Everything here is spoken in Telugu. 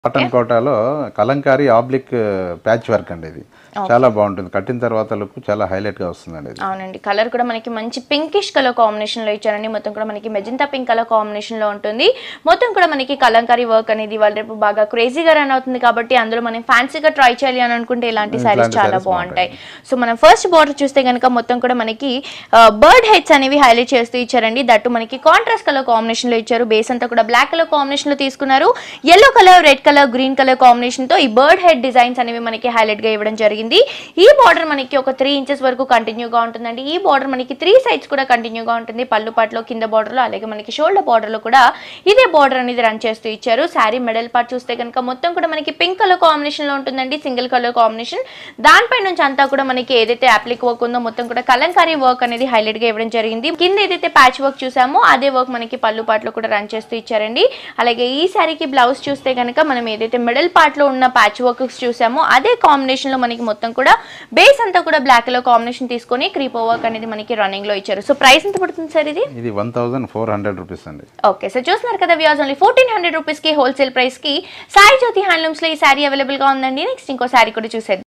కాటన్ కోటాలో కలంకారీ ఆబ్లిక్ ప్యాచ్ వర్క్ అండి ఇది చాలా బాగుంటుంది కట్టిన తర్వాత లుక్ చాలా హైలైట్ గా వస్తుందండి ఇది అవునండి కలర్ కూడా మనకి మంచి పింకిష్ కలర్ కాంబినేషన్ లో ఇచ్చారండి మొత్తం కూడా మనకి మెజంతా పింక్ కలర్ కాంబినేషన్ లో ఉంటుంది మొత్తం కూడా మనకి కలంకారీ వర్క్ అనేది వాళ్ళ రేపు బాగా క్రేజీగా రన్ అవుతుంది కాబట్టి అందులో మనం ఫ్యాన్సీగా ట్రై చేయాలి అని అనుకుంటే ఇలాంటి Mm, సారీస్ ఇలాంటి చాలా sarees బాగుంటాయి సో మనం ఫస్ట్ బార్డర్ చూస్తే కనుక మొత్తం కూడా మనకి బర్డ్ హెడ్స్ అనేవి హైలైట్ చేస్తూ ఇచ్చారండి దట్టు మనకి కాంట్రాస్ట్ కలర్ కాంబినేషన్ లో ఇచ్చారు బేస్ అంతా కూడా బ్లాక్ కలర్ కాంబినేషన్ లో తీసుకున్నారు yellow colour red colour green colour combination తో ఈ బర్డ్ హెడ్ డిజైన్స్ అనేవి మనకి హైలైట్ గా ఇవ్వడం జరిగింది ఈ బార్డర్ మనకి ఒక త్రీ ఇంచెస్ వరకు కంటిన్యూగా ఉంటుందండి ఈ బార్డర్ మనకి త్రీ సైడ్స్ కూడా కంటిన్యూగా ఉంటుంది పళ్ళు పాటలో కింద border లో అలాగే మనకి షోల్డర్ బార్డర్ లో కూడా ఇదే బార్డర్ అనేది రన్ చేస్తూ ఇచ్చారు శారీ మెడల్ పార్ట్ చూస్తే కనుక మొత్తం కూడా మనకి పింక్ కలర్ కాంబినేషన్ లో ఉంటుందండి సింగిల్ కలర్ కాంబినేషన్ దానిపై నుంచి అంతా కూడా మనకి ఏదైతే అప్లిక్ వర్క్ ఉందో మొత్తం కూడా కలంకారీ వర్క్ అనేది హైలైట్ గా ఇవ్వడం జరిగింది కింద ఏదైతే ప్యాచ్ వర్క్ చూసామో అదే వర్క్ మనకి పళ్ళు పాటలో కూడా రన్ చేస్తూ ఇచ్చారండి అలాగే ఈ శారీకి బ్లౌజ్ చూస్తే కనుక మనం ఏదైతే మిడిల్ పార్ట్ లో ఉన్న ప్యాచ్ వర్క్స్ చూసామో అదే కాంబినేషన్ లో మనకి మొత్తం కూడా బేస్ అంతా కూడా బ్లాక్ కలర్ కాంబినేషన్ తీసుకొని క్రీపో వర్క్ అనేది మనకి రన్నింగ్ లో ఇచ్చారు సో ప్రైస్ ఎంత పడుతుంది సార్ ఇది ఇది one thousand four hundred rupees అండి ఓకే సార్ చూస్తున్నారు కదా views only fourteen hundred rupees కి హోల్సేల్ ప్రైస్ కి సాయి జ్యోతి హ్యాండ్లూమ్స్ లో ఈ శారీ అవైలబుల్ గా ఉందండి నెక్స్ట్ ఇంకో శారీ కూడా చూసేద్దాం